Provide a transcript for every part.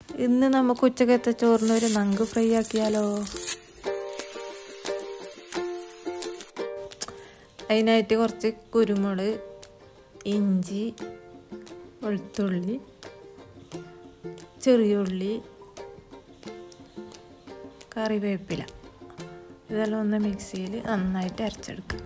ഇന്ന് നമുക്ക് ഉച്ചക്കത്തെ ചോറിന് ഒരു നങ്ക് ഫ്രൈ ആക്കിയാലോ അതിനായിട്ട് കുറച്ച് കുരുമുളക് ഇഞ്ചി വെളുത്തുള്ളി ചെറിയ ഉള്ളി കറിവേപ്പില ഇതെല്ലാം ഒന്ന് മിക്സിയിൽ നന്നായിട്ട് അരച്ചെടുക്കുക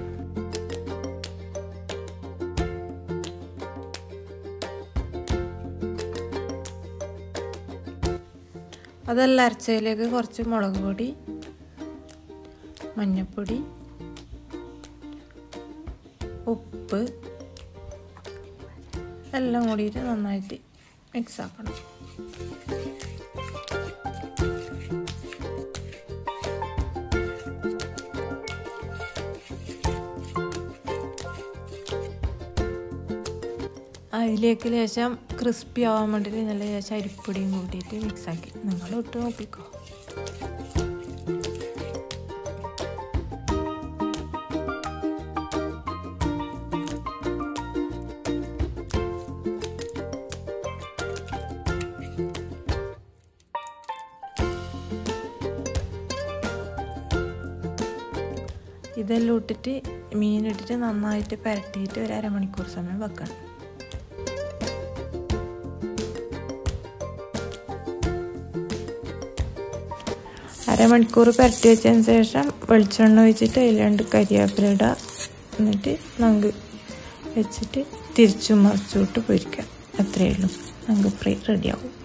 അതെല്ലാം അരച്ചതിലേക്ക് കുറച്ച് മുളക് പൊടി മഞ്ഞൾപ്പൊടി ഉപ്പ് എല്ലാം കൂടിയിട്ട് നന്നായിട്ട് മിക്സ് ആക്കണം അതിലേക്ക് ലേശം ക്രിസ്പി ആവാൻ വേണ്ടിയിട്ട് നല്ല ലേശം അരിപ്പൊടിയും കൂട്ടിയിട്ട് മിക്സാക്കി നിങ്ങൾ ഇട്ട് നോക്കിക്കോ ഇതെല്ലാം ഇട്ടിട്ട് മീനിട്ടിട്ട് നന്നായിട്ട് പുരട്ടിയിട്ട് ഒരു അരമണിക്കൂർ സമയം വെക്കണം അരമണിക്കൂർ പുരട്ടി വെച്ചതിന് ശേഷം വെളിച്ചെണ്ണ ഒഴിച്ചിട്ട് അതിൽ രണ്ട് കരിവേപ്പില ഇടുക എന്നിട്ട് നങ്ക് വെച്ചിട്ട് തിരിച്ചും മറിച്ചുവിട്ട് പൊരിക്കാം അത്രയേ ഉള്ളൂ നങ്ക് ഫ്രൈ റെഡിയാവും